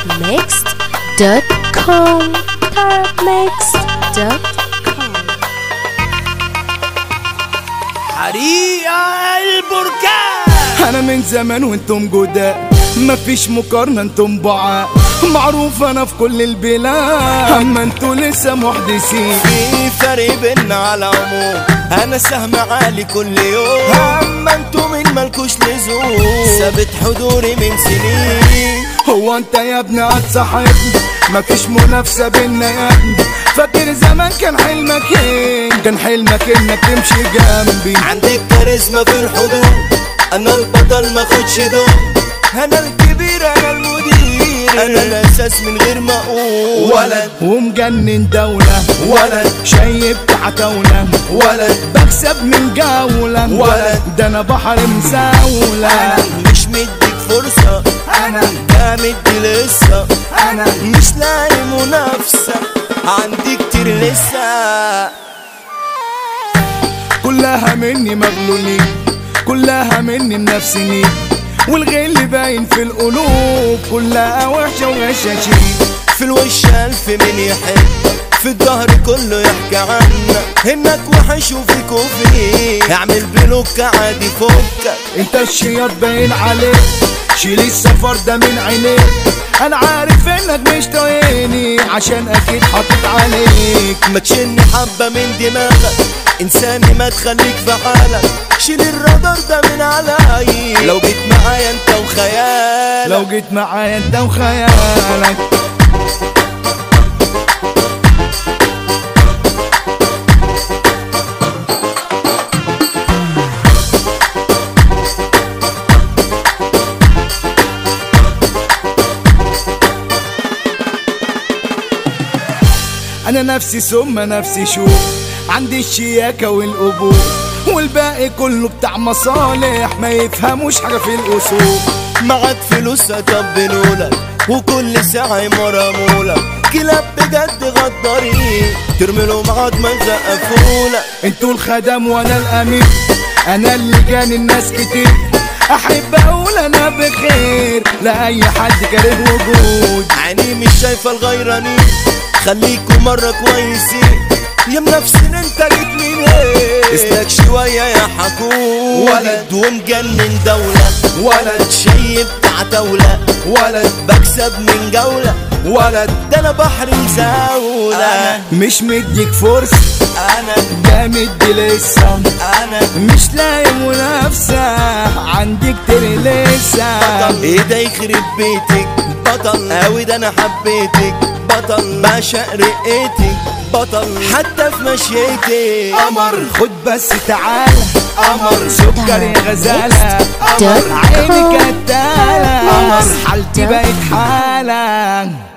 tarabmixed.com tarabmixed.com حريقة البركان انا من زمان وانتم جداد مفيش مقارنة انتم بعاد معروف انا في كل البلاد اما انتوا لسه محدثين في فرق بينا على العموم انا سهم عالي كل يوم اما انتوا من مالكوش لزوم ثابت حضوري من سنين هو انت يا ابني هتصاحبني مفيش منافسة بينا يا ابني فاكر زمان كان حلمك ايه كان حلمك انك تمشي جنبي عندك كاريزما في الحضور انا البطل ما خدش دور انا الكبير انا المدير انا الاساس من غير ما اقول ولد ومجنن دولة ولد شايب عتاولة ولد بكسب من جولة ولد. ده انا بحر مساولة انا مش مديك فرصة انا جامد لسه انا مش لاقي منافسة عندي كتير لسه كلها مني مغلولين كلها مني منافسين والغل باين في القلوب كلها وحشة وغشاشين في الوش ألف من يحب في الظهر كله يحكي عنك انك وحش وفيك وفيك اعمل بلوك عادي فكك انت الشياط باين عليك شيل السفر ده من عينيك انا عارف انك مش طايقني عشان اكيد حاطط عليك ما تشن حبة من دماغك انساني ما تخليك في حالك شيل الرادار ده من علي لو جيت معايا انت وخيالك لو جيت معايا انت وخيالك انا نفسي ثم نفسي شوف عندي الشياكة والقبول والباقي كله بتاع مصالح ما يفهموش حاجة في الأصول معاك فلوس هتبلولك وكل ساعة يمرمولك كلاب بجد غدارين ترملهم عضمة يزقفولك انتوا الخدم وانا الامير انا اللي كان الناس كتير احب اقول انا بخير لاي حد كاره وجود عيني مش شايفة الغيرانين خليكوا مرة كويسين يا منافسين انت جيت منين اسلك شوية يا حكوم ولد ومجنن دولة ولد شيب بتاع دولة ولد بكسب من جولة ولد ده انا بحر مزاولة مش مديك فرصة انا جامد لسه انا مش لاقي منافسة عندي كتير لسه بطل ايه ده يخرب بيتك بطل اوي ده انا حبيتك بطل بعشق رقيتك بطل حتى في مشيتك قمر خد بس تعالى قمر سكر يا غزالة دوت عيني كوم. كتالة قمر. حالتي بقت حالة